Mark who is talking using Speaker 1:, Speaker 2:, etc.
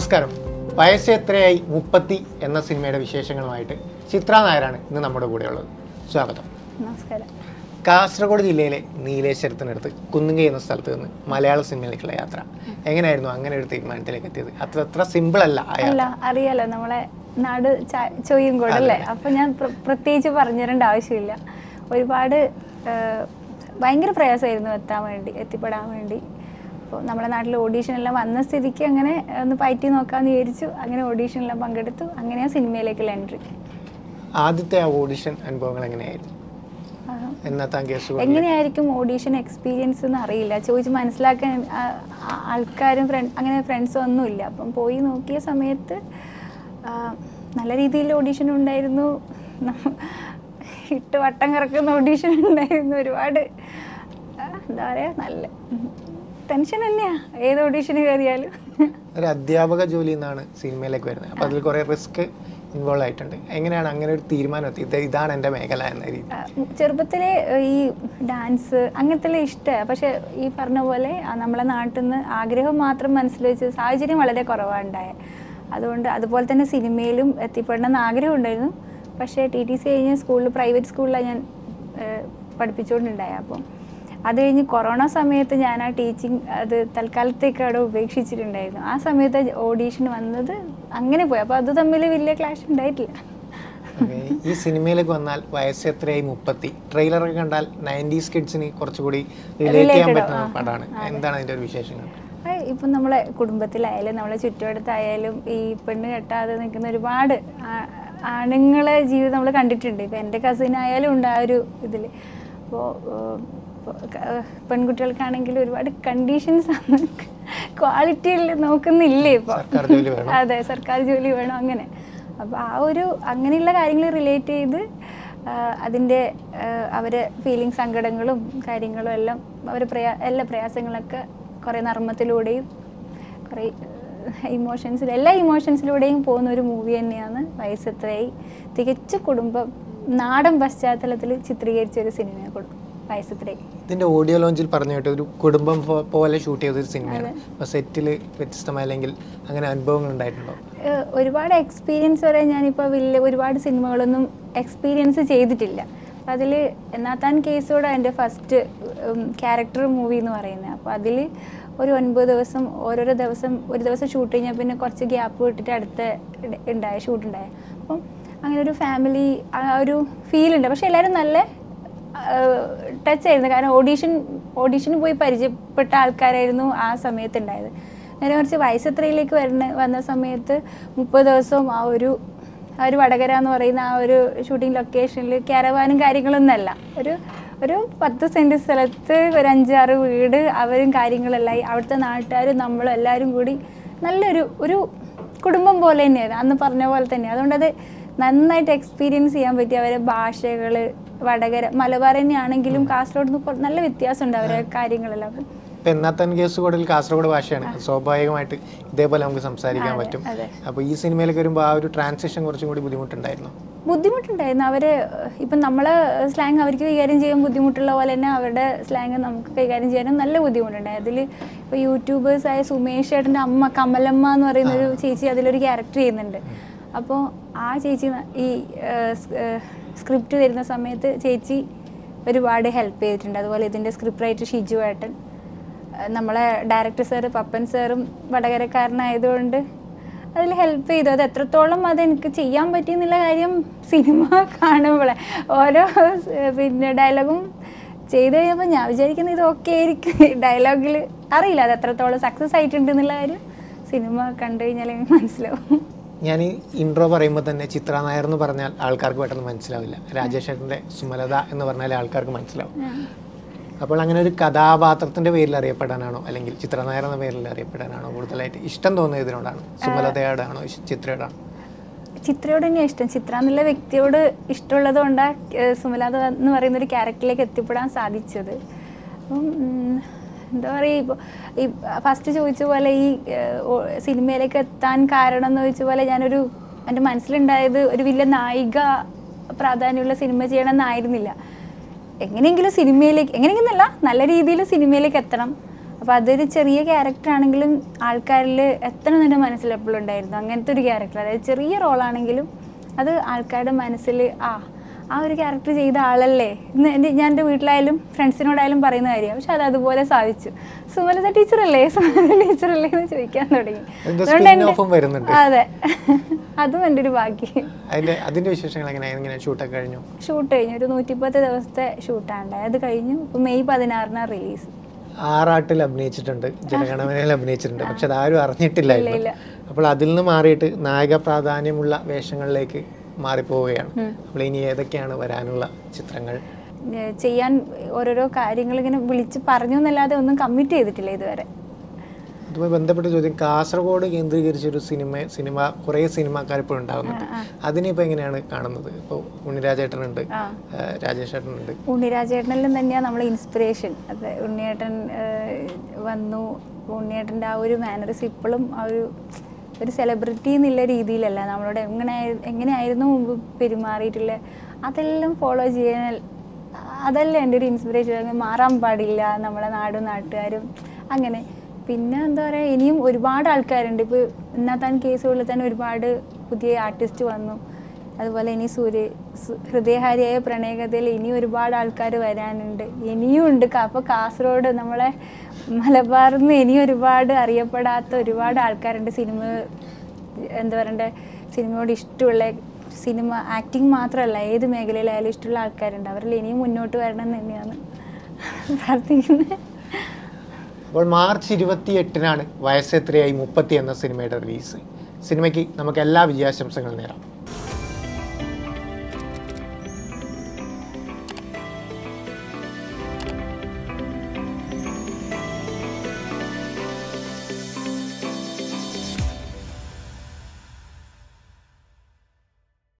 Speaker 1: നമസ്കാരം വയസ്സ് എത്രയായി മുപ്പത്തി എന്ന സിനിമയുടെ വിശേഷങ്ങളുമായിട്ട് ചിത്ര നായരാണ് ഇന്ന് നമ്മുടെ കൂടെയുള്ളത് സ്വാഗതം
Speaker 2: നമസ്കാരം
Speaker 1: കാസർഗോഡ് ജില്ലയിലെ നീലേശ്വരത്തിനടുത്ത് കുന്നുങ്കൈ എന്ന സ്ഥലത്ത് നിന്ന് മലയാള സിനിമയിലേക്കുള്ള യാത്ര എങ്ങനെയായിരുന്നു അങ്ങനെ ഒരു തീരുമാനത്തിലേക്ക് എത്തിയത് അത്ര അത്ര സിമ്പിൾ അല്ല ആ യാത്ര.
Speaker 2: അല്ല അറിയാലോ നമ്മളെ നാട് ചൊയ്യും അല്ലേ അപ്പൊ ഞാൻ പ്ര- പ്രത്യേകിച്ച് പറഞ്ഞു തരേണ്ട ആവശ്യമില്ല ഒരുപാട് ആ, ഭയങ്കര പ്രയാസമായിരുന്നു എത്താൻ വേണ്ടി എത്തിപ്പെടാൻ വേണ്ടി അപ്പോൾ നമ്മുടെ നാട്ടിൽ ഓഡീഷൻ എല്ലാം വന്ന സ്ഥിതിക്ക് അങ്ങനെ ഒന്ന് പയറ്റി നോക്കാമെന്ന് വിചാരിച്ചു അങ്ങനെ ഓഡീഷനെല്ലാം പങ്കെടുത്തു അങ്ങനെയാണ് സിനിമയിലേക്കുള്ള എൻട്രി
Speaker 1: ആദ്യത്തെ ആ ഓഡിഷൻ അനുഭവങ്ങൾ എങ്ങനെയായിരുന്നു എന്നാത്താൻ കേസ് കൊണ്ട്
Speaker 2: എങ്ങനെയായിരിക്കും ഓഡീഷൻ എക്സ്പീരിയൻസ് എന്ന് അറിയില്ല ചോദിച്ച് മനസ്സിലാക്കാൻ ആ, ആ, ആൾക്കാരും ഫ്രണ്ട് അങ്ങനെ ഫ്രണ്ട്സും ഒന്നുമില്ല അപ്പം പോയി നോക്കിയ സമയത്ത് ആ, നല്ല രീതിയിൽ ഓഡീഷൻ ഉണ്ടായിരുന്നു നമ്മ- ഇട്ട് വട്ടം കറക്കുന്ന ഓഡീഷൻ ഉണ്ടായിരുന്നു ഒരുപാട് ആ, എന്താ പറയുക നല്ല ടെൻഷൻ തന്നെയാ ഏത് ഓഡീഷന് കയറിയാലും
Speaker 1: ഒരു അധ്യാപക ജോലി എന്നാണ് സിനിമയിലേക്ക് വരുന്നത് അപ്പോൾ അതിൽ കുറേ റിസ്ക് ഇൻവോൾവ് ആയിട്ടുണ്ട് എങ്ങനെയാണ് അങ്ങനെ ഒരു തീരുമാനം എത്തി ഇത് ഇതാണ് എൻ്റെ മേഖല എന്ന രീതി
Speaker 2: ആ, ചെറുപ്പത്തിലെ ഏഹ്, ഈ ഡാൻസ് അങ്ങനത്തെ ഇഷ്ടമാണ് പക്ഷെ ഈ പറഞ്ഞ പോലെ ആ, നമ്മളെ നാട്ടിൽ നിന്ന് ആഗ്രഹം മാത്രം മനസ്സിൽ വെച്ച് സാഹചര്യം വളരെ കുറവാണ് ഉണ്ടായത് അതുകൊണ്ട് അതുപോലെ തന്നെ സിനിമയിലും എത്തിപ്പെടണം എന്ന് ആഗ്രഹം ഉണ്ടായിരുന്നു പക്ഷേ ടി ടി സി കഴിഞ്ഞ് സ്കൂളിൽ പ്രൈവറ്റ് സ്കൂളിലാണ് ഞാൻ ഏഹ്, പഠിപ്പിച്ചുകൊണ്ടുണ്ടായത് അപ്പം അത് കഴിഞ്ഞ് കൊറോണ സമയത്ത് ഞാൻ ആ ടീച്ചിങ് അത് തൽക്കാലത്തേക്ക് അവിടെ ഉപേക്ഷിച്ചിട്ടുണ്ടായിരുന്നു ആ സമയത്ത് ഓഡീഷൻ വന്നത് അങ്ങനെ പോയി അപ്പോൾ അത് തമ്മിൽ വലിയ ക്ലാഷ് ഉണ്ടായിട്ടില്ല
Speaker 1: Okay. ഈ സിനിമയിലേക്ക് വന്നാൽ വയസ്സ് എത്രയായി മുപ്പത്തി ട്രെയിലറൊക്കെ കണ്ടാൽ നയൻറ്റീസ് കിഡ്സിന് കുറച്ചുകൂടി റിലേറ്റ് ചെയ്യാൻ
Speaker 2: Relatable,
Speaker 1: പറ്റുന്ന
Speaker 2: ആ,
Speaker 1: പടമാണ് എന്താണ് അതിന്റെ ഒരു വിശേഷങ്ങൾ
Speaker 2: ആ, ഇപ്പം നമ്മളെ കുടുംബത്തിലായാലും നമ്മളെ ചുറ്റുവട്ടത്തായാലും ഈ പെണ്ണ് കെട്ടാതെ നിൽക്കുന്ന ഒരുപാട് ആ- ആണുങ്ങളെ ജീവിതം നമ്മൾ കണ്ടിട്ടുണ്ട് ഇപ്പം എൻ്റെ കസിനായാലും ഉണ്ട് ആ ഒരു ഇതിൽ അപ്പോൾ പെൺകുട്ടികൾക്കാണെങ്കിൽ ഒരുപാട് കണ്ടീഷൻസ് ആണ് ക്വാളിറ്റി നോക്കുന്നില്ലേ ഇപ്പോൾ
Speaker 1: സർക്കാർ ജോലി വേണം
Speaker 2: അതെ സർക്കാർ ജോലി വേണം അങ്ങനെ അപ്പോൾ ആ ഒരു അങ്ങനെയുള്ള കാര്യങ്ങൾ റിലേറ്റ് ചെയ്ത് ആ, അതിൻ്റെ ആ, അവരെ ഫീലിംഗ് സങ്കടങ്ങളും കാര്യങ്ങളും എല്ലാം അവരെ പ്രയാ എല്ലാ പ്രയാസങ്ങളൊക്കെ കുറേ നർമ്മത്തിലൂടെയും കുറേ ഇമോഷൻസിൽ എല്ലാ ഇമോഷൻസിലൂടെയും പോകുന്ന ഒരു മൂവി തന്നെയാണ് വയസ്സെത്രയായി തികച്ച കുടുംബം നാടൻ പശ്ചാത്തലത്തിൽ ചിത്രീകരിച്ച ഒരു സിനിമയെ കൊടുക്കും വയസ്സെത്രയായി
Speaker 1: ഇതിന്റെ ഓഡിയോ ലോഞ്ചിൽ പറഞ്ഞു കേട്ട ഒരു കുടുംബം പോ- പോലെ ഷൂട്ട് ചെയ്ത ഒരു സിനിമയാണ് അപ്പോൾ സെറ്റിൽ വ്യത്യസ്തമായ അല്ലെങ്കിൽ അങ്ങനെ അനുഭവങ്ങൾ ഉണ്ടായിട്ടുണ്ടോ
Speaker 2: ഏഹ് ഒരുപാട് എക്സ്പീരിയൻസ് വരെ ഞാനിപ്പോൾ വലിയ ഒരുപാട് സിനിമകളൊന്നും എക്സ്പീരിയൻസ് ചെയ്തിട്ടില്ല അതിൽ എന്നാത്താൻ കേസോടെ എൻ്റെ ഫസ്റ്റ് ക്യാരക്ടർ മൂവി എന്ന് പറയുന്നത് അപ്പോൾ അതിൽ ഒരു ഒൻപത് ദിവസം ഓരോരോ ദിവസം ഒരു ദിവസം ഷൂട്ട് കഴിഞ്ഞാൽ പിന്നെ കുറച്ച് ഗ്യാപ്പ് വിട്ടിട്ട് അടുത്ത ഇട- ഉണ്ടായ ഷൂട്ട് ഉണ്ടായ അപ്പം അങ്ങനെ ഒരു ഫാമിലി ആ ഒരു ഫീൽ ഉണ്ട് പക്ഷെ എല്ലാവരും നല്ല ടച്ച് ആയിരുന്നു കാരണം ഓഡീഷൻ ഓഡീഷന് പോയി പരിചയപ്പെട്ട ആൾക്കാരായിരുന്നു ആ സമയത്ത് ഉണ്ടായത് നേരെ കുറച്ച് വയസ്സത്രയിലേക്ക് വരുന്ന വന്ന സമയത്ത് മുപ്പത് ദിവസവും ആ ഒരു ആ ഒരു വടകര എന്ന് പറയുന്ന ആ ഒരു ഷൂട്ടിംഗ് ലൊക്കേഷനിൽ ക്യാരവാനും കാര്യങ്ങളൊന്നുമല്ല ഒരു ഒരു പത്ത് സെൻറ്റ് സ്ഥലത്ത് ഒരു അഞ്ചാറ് വീട് അവരും കാര്യങ്ങളെല്ലാം ആയി അവിടുത്തെ നാട്ടുകാരും നമ്മളും എല്ലാവരും കൂടി നല്ലൊരു ഒരു കുടുംബം പോലെ തന്നെയായിരുന്നു അന്ന് പറഞ്ഞ പോലെ തന്നെ അതുകൊണ്ടത് നന്നായിട്ട് എക്സ്പീരിയൻസ് ചെയ്യാൻ പറ്റി അവരെ ഭാഷകൾ വടകര മലബാർ തന്നെയാണെങ്കിലും കാസർഗോഡ് നിന്ന് കൊ- നല്ല വ്യത്യാസമുണ്ട് അവരെ കാര്യങ്ങളെല്ലാം അപ്പം
Speaker 1: ഇപ്പം എന്നാത്താൻ കേസ് കൂടുതൽ കാസർഗോഡ് ഭാഷയാണ് സ്വാഭാവികമായിട്ട് ഇതേപോലെ നമുക്ക് സംസാരിക്കാൻ
Speaker 2: അതെ,
Speaker 1: പറ്റും
Speaker 2: അതെ.
Speaker 1: അപ്പോൾ ഈ സിനിമയിലേക്ക് വരുമ്പോൾ ആ ഒരു ട്രാൻസിഷൻ കുറച്ചും കൂടി ബുദ്ധിമുട്ടുണ്ടായിരുന്നു
Speaker 2: ബുദ്ധിമുട്ടുണ്ടായിരുന്നു അവർ ഇപ്പം നമ്മളെ സ്ലാങ് അവർക്ക് കൈകാര്യം ചെയ്യാൻ ബുദ്ധിമുട്ടുള്ള പോലെ തന്നെ അവരുടെ സ്ലാങ് നമുക്ക് കൈകാര്യം ചെയ്യാനും നല്ല ബുദ്ധിമുട്ടുണ്ടായി അതിൽ ഇപ്പോൾ യൂട്യൂബേഴ്സായ സുമേഷ് ചേട്ടൻ്റെ അമ്മ കമലമ്മ എന്ന് പറയുന്ന ഒരു ചേച്ചി അതിലൊരു ക്യാരക്ടർ ചെയ്യുന്നുണ്ട് അപ്പോൾ ആ ചേച്ചി ന- ഈ സ്ക്രിപ്റ്റ് തരുന്ന സമയത്ത് ചേച്ചി ഒരുപാട് ഹെൽപ്പ് ചെയ്തിട്ടുണ്ട് അതുപോലെ ഇതിൻ്റെ സ്ക്രിപ്റ്റ് റൈറ്റർ ഷിജു ഏട്ടൻ ഏഹ് നമ്മളെ ഡയറക്ടർ സാറ് പപ്പൻ സാറും വടകരക്കാരനായതുകൊണ്ട് അതിൽ ഹെൽപ്പ് ചെയ്തു അത് എത്രത്തോളം അത് എനിക്ക് ചെയ്യാൻ പറ്റിയെന്നുള്ള കാര്യം സിനിമ കാണുമ്പോഴേ ഓരോ സ് പിന്നെ ഡയലോഗും ചെയ്ത് കഴിയുമ്പോൾ ഞാൻ വിചാരിക്കുന്നത് ഇത് ഓക്കെ ആയിരിക്കും ഡയലോഗിൽ അറിയില്ല അത് എത്രത്തോളം സക്സസ് ആയിട്ടുണ്ട് എന്നുള്ള കാര്യം സിനിമ കണ്ടു കഴിഞ്ഞാൽ എനിക്ക് മനസ്സിലാവും
Speaker 1: ഞാൻ ഈ ഇൻട്രോ പറയുമ്പോൾ തന്നെ ചിത്ര നായർ എന്ന് പറഞ്ഞാൽ ആൾക്കാർക്ക് പെട്ടെന്ന് മനസ്സിലാവില്ല രാജേഷ് ഏട്ടൻ്റെ സുമലത എന്ന് പറഞ്ഞാൽ ആൾക്കാർക്ക് മനസ്സിലാവും അപ്പോൾ അങ്ങനെ ഒരു കഥാപാത്രത്തിന്റെ പേരിൽ അറിയപ്പെടാനാണോ അല്ലെങ്കിൽ ചിത്ര നായർ എന്ന പേരിൽ അറിയപ്പെടാനാണോ കൂടുതലായിട്ട് ഇഷ്ടം തോന്നുന്നത് ഇതിനോടാണ് സുമലതയോടാണോ ഇഷ്- ചിത്രയോടാണോ
Speaker 2: ചിത്രയോട് തന്നെയാണ് ഇഷ്ടം ചിത്ര എന്നുള്ള വ്യക്തിയോട് ഇഷ്ടമുള്ളത് കൊണ്ടാണ് സുമലാത എന്ന് പറയുന്ന ഒരു ക്യാരക്ടറിലേക്ക് എത്തിപ്പെടാൻ സാധിച്ചത് അപ്പം ഉം, എന്താ പറയുക ഇപ്പോൾ ഈ ഫസ്റ്റ് ചോദിച്ച പോലെ ഈ ഏഹ്, ഓ- സിനിമയിലേക്ക് എത്താൻ കാരണം എന്ന് ചോദിച്ച പോലെ ഞാനൊരു എൻ്റെ മനസ്സിലുണ്ടായത് ഒരു വലിയ നായിക പ്രാധാന്യമുള്ള സിനിമ ചെയ്യണമെന്നായിരുന്നില്ല എങ്ങനെയെങ്കിലും സിനിമയിലേക്ക് എങ്ങനെയെങ്കിലും അല്ല നല്ല രീതിയിൽ സിനിമയിലേക്ക് എത്തണം അപ്പോൾ അതൊരു ചെറിയ ക്യാരക്ടർ ആണെങ്കിലും ആൾക്കാരിൽ എത്ര എൻ്റെ മനസ്സിൽ എപ്പോഴും ഉണ്ടായിരുന്നു അങ്ങനത്തെ ഒരു ക്യാരക്ടർ അതായത് ചെറിയ റോളാണെങ്കിലും അത് ആൾക്കാരുടെ മനസ്സിൽ ആ ആ ഒരു ക്യാരക്ടർ ചെയ്ത ആളല്ലേ ഇന്ന് എൻ്റെ ഞാൻ എൻ്റെ വീട്ടിലായാലും ഫ്രണ്ട്സിനോടായാലും പറയുന്ന കാര്യമാണ് പക്ഷെ അത് അതുപോലെ സാധിച്ചു സുമലത ടീച്ചറല്ലേ സുമലത ടീച്ചറല്ലേ എന്ന് ചോദിക്കാൻ തുടങ്ങി
Speaker 1: അതിന്റെ
Speaker 2: അതുകൊണ്ട്
Speaker 1: spin
Speaker 2: എൻ്റെ-
Speaker 1: off-ഉം വരുന്നുണ്ട്.
Speaker 2: അതെ അതും എൻ്റെ ഒരു ഭാഗ്യം
Speaker 1: അതിന്റെ അതിന്റെ വിശേഷങ്ങൾ എങ്ങനെ എങ്ങനെ ഷൂട്ടൊക്കെ കഴിഞ്ഞു
Speaker 2: ഷൂട്ട് കഴിഞ്ഞു ഒരു നൂറ്റിപ്പത്ത് ദിവസത്തെ ഷൂട്ടാണ് ഉണ്ടായത് അത് കഴിഞ്ഞു ഇപ്പോൾ മെയ് പതിനാറിനാണ് റിലീസ്
Speaker 1: ആറാട്ടിൽ അഭിനയിച്ചിട്ടുണ്ട് ജനഗണമനയിൽ അഭിനയിച്ചിട്ടുണ്ട് പക്ഷെ അതാരും അറിഞ്ഞിട്ടില്ലായിരുന്നു
Speaker 2: ഇല്ല.
Speaker 1: അപ്പോൾ അതിൽ നിന്ന് മാറിയിട്ട് നായക പ്രാധാന്യമുള്ള വേഷങ്ങളിലേക്ക് മാറിപ്പോവുകയാണ് അപ്പോൾ ഇനി ഏതൊക്കെയാണ് വരാനുള്ള ചിത്രങ്ങൾ
Speaker 2: ഏഹ് ചെയ്യാൻ ഓരോരോ കാര്യങ്ങൾ ഇങ്ങനെ വിളിച്ച് പറഞ്ഞു എന്നല്ലാതെ ഒന്നും കമ്മിറ്റ് ചെയ്തിട്ടില്ല ഇതുവരെ
Speaker 1: ഇതുമായി ബന്ധപ്പെട്ട ചോദ്യം കാസർഗോഡ് കേന്ദ്രീകരിച്ചൊരു സിനിമ സിനിമ കുറേ സിനിമാക്കാർ ഇപ്പോൾ ഉണ്ടാകുന്നുണ്ട് അതിനിപ്പോൾ എങ്ങനെയാണ് കാണുന്നത് ഇപ്പോൾ ഉണ്ണിരാജേട്ടനുണ്ട്
Speaker 2: ആ
Speaker 1: ഏഹ് രാജേഷ് ചേട്ടനുണ്ട്
Speaker 2: ഉണ്ണിരാജേട്ടനിലും തന്നെയാണ് നമ്മളെ ഇൻസ്പിറേഷൻ അത് ഉണ്ണിയേട്ടൻ ഏഹ്, വന്നു ഉണ്ണിയേട്ടൻ്റെ ആ ഒരു മാനറിസ് ഇപ്പോഴും ആ ഒരു ഒരു സെലിബ്രിറ്റി എന്നുള്ള രീതിയിലല്ല നമ്മളോട് എങ്ങനെ എങ്ങനെയായിരുന്നു മുമ്പ് പെരുമാറിയിട്ടുള്ള അതെല്ലാം ഫോളോ ചെയ്യാൻ അതല്ല എൻ്റെ ഒരു ഇൻസ്പിറേഷൻ മാറാൻ പാടില്ല നമ്മളെ നാടും നാട്ടുകാരും അങ്ങനെ പിന്നെ എന്താ പറയുക ഇനിയും ഒരുപാട് ആൾക്കാരുണ്ട് ഇപ്പോൾ ഇന്നത്താൻ കേസുകളിൽ തന്നെ ഒരുപാട് പുതിയ ആർട്ടിസ്റ്റ് വന്നു അതുപോലെ ഇനി സൂര്യ സു- ഹൃദയഹാരിയായ പ്രണയകഥയിൽ ഇനി ഒരുപാട് ആൾക്കാർ വരാനുണ്ട് ഇനിയും ഉണ്ട് ക- അപ്പോൾ കാസർഗോഡ് നമ്മളെ മലബാറിൽ നിന്ന് ഇനി ഒരുപാട് അറിയപ്പെടാത്ത ഒരുപാട് ആൾക്കാരുണ്ട് സിനിമ എന്താ പറയണ്ടേ സിനിമയോട് ഇഷ്ടമുള്ള സിനിമ ആക്ടിങ് മാത്രമല്ല ഏത് മേഖലയിലായാലും ഇഷ്ടമുള്ള ആൾക്കാരുണ്ട് അവരിൽ ഇനിയും മുന്നോട്ട് വരണം എന്ന് തന്നെയാണ് പ്രാർത്ഥിക്കുന്നത്
Speaker 1: അപ്പോൾ മാർച്ച് ഇരുപത്തി എട്ടിനാണ് വയസ്സെത്രയായി മുപ്പത്തി എന്ന സിനിമയുടെ റിലീസ് സിനിമയ്ക്ക് നമുക്ക് എല്ലാ വിജയാശംസകളും നേരാം